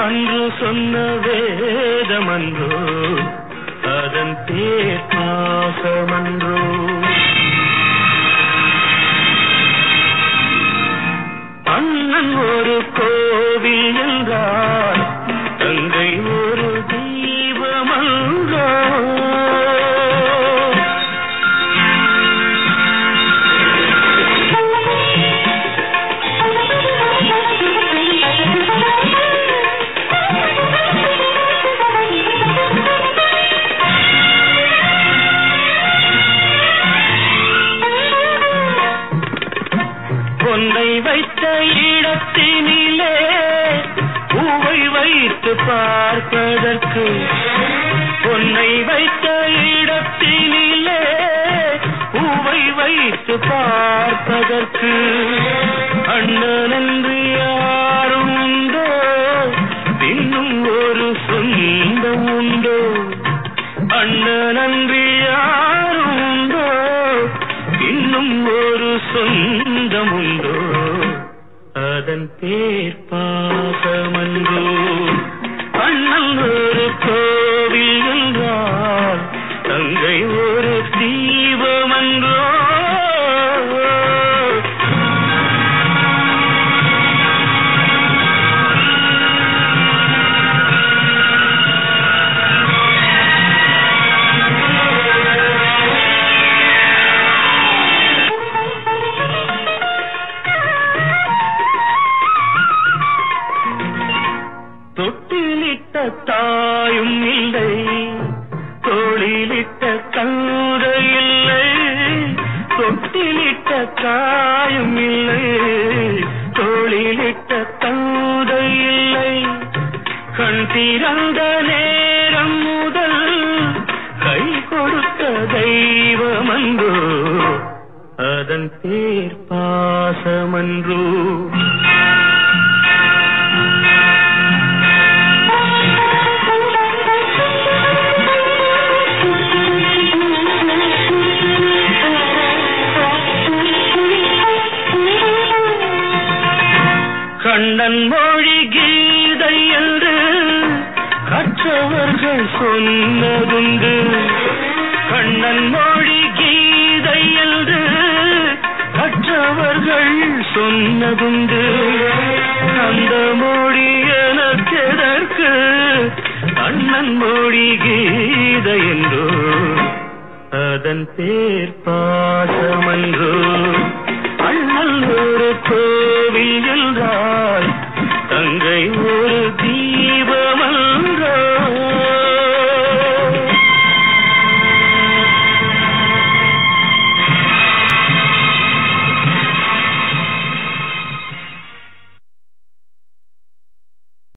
அன்று சொன்ன வேதமன்றோ அதன் பேர் பாசமன்றோ அண்ணன் ஒரு கோவில் என்றார் தங்கை ஒரு தீபமன்றோ பொன்னை வைத்த இடத்தினிலே பூவை வைத்து பார்ப்பதற்கு பொன்னை வைத்த இடத்தினிலே பூவை வைத்து பார்ப்பதற்கு அண்ணன் என்று யாரும் உண்டோ இன்னும் ஒரு சொந்தம் உண்டோ அண்ணன் என்று யாரும் உண்டோ இன்னும் ஒரு சொந்தம் உண்டோ அதன் பேர் பாசமன்றோ அண்ணன் ஒரு கோவில் என்றால் தங்கை ஒரு தீபமன்றோ தொட்டிலிட்ட தாயும் இல்லை தோளிலிட்ட கங்கை இல்லை தொட்டிலிட்ட தாயும் இல்லை தோளிலிட்ட கங்கை இல்லை கண் திறந்த நேரம் முதல் கை கொடுத்த தெய்வமன்றோ அதன் பேர் பாசமன்றோ கண்ணன் மொழி கீதை என்று கற்றவர்கள் சொன்னதுண்டு கண்ணன் மொழி கீதை என்று கற்றவர்கள் சொன்னதுண்டு அந்த மொழி எனக்கெதற்கு அண்ணன் மொழி கீதை என்றோ அதன் பேர் பாசமன்றோ